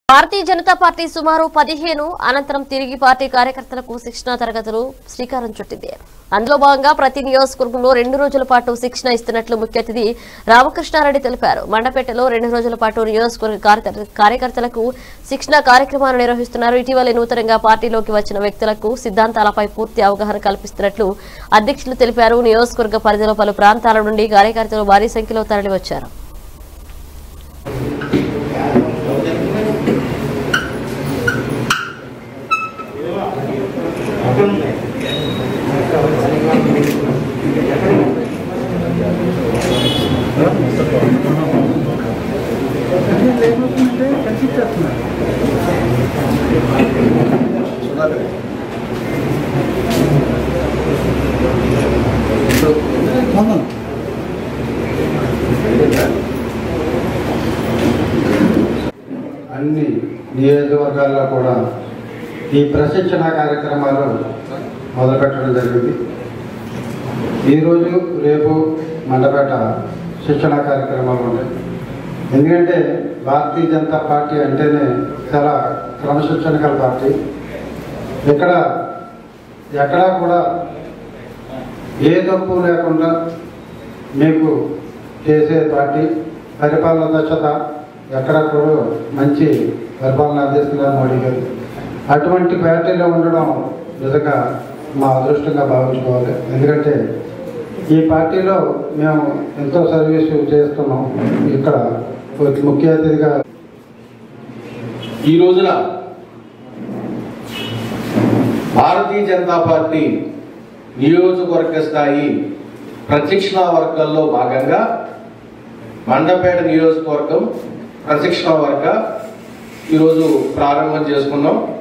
భారతీయ Janata party సుమారు పదిహేను అనంతరం తిరిగి పార్టీ కార్యకర్తలకు శిక్షణా తరగతులు శ్రీకారం చుట్టింది అందులో భాగంగా ప్రతి నియోజకవర్గంలో రెండు రోజుల పాటు శిక్షణ ఇస్తున్నట్లు ముఖ్య అతిథి రామకృష్ణారెడ్డి తెలిపారు మండపేటలో రెండు రోజుల పాటు నియోజకవర్గ కార్య- కార్యకర్తలకు శిక్షణ కార్యక్రమాలు నిర్వహిస్తున్నారు ఇటీవలే నూతనంగా పార్టీలోకి వచ్చిన వ్యక్తులకు సిద్ధాంతాలపై పూర్తి అవగాహన కల్పిస్తున్నట్లు అధ్యక్షులు తెలిపారు నియోజకవర్గ పరిధిలో పలు ప్రాంతాల నుండి కార్యకర్తలు భారీ సంఖ్యలో తరలివచ్చారు అన్ని నియోజకవర్గాల్లో కూడా ఈ ప్రశిక్షణ కార్యక్రమాలు మొదలుపెట్టడం జరిగింది ఈరోజు రేపు మండపేట శిక్షణ కార్యక్రమాలు ఉంటాయి ఎందుకంటే భారతీయ జనతా పార్టీ అంటేనే చాలా క్రమశిక్షణ గల పార్టీ ఇక్కడ ఎక్కడా కూడా ఏ తప్పు లేకుండా మీకు చేసే పార్టీ పరిపాలన దక్షత ఎక్కడ కూడా మంచి పరిపాలన అందిస్తున్నారు మోడీ గారు అటువంటి పార్టీలో ఉండడం నిజంగా మా అదృష్టంగా భావించుకోవాలి ఎందుకంటే ఈ పార్టీలో మేము ఎంతో సర్వీసు చేస్తున్నాం ఇక్కడ ముఖ్య అతిథిగా ఈ రోజున భారతీయ జనతా పార్టీ నియోజకవర్గ స్థాయి ప్రశిక్షణ వర్గాల్లో భాగంగా మండపేట నియోజకవర్గం ప్రశిక్షణ వర్గ ఈరోజు ప్రారంభం చేసుకున్నాం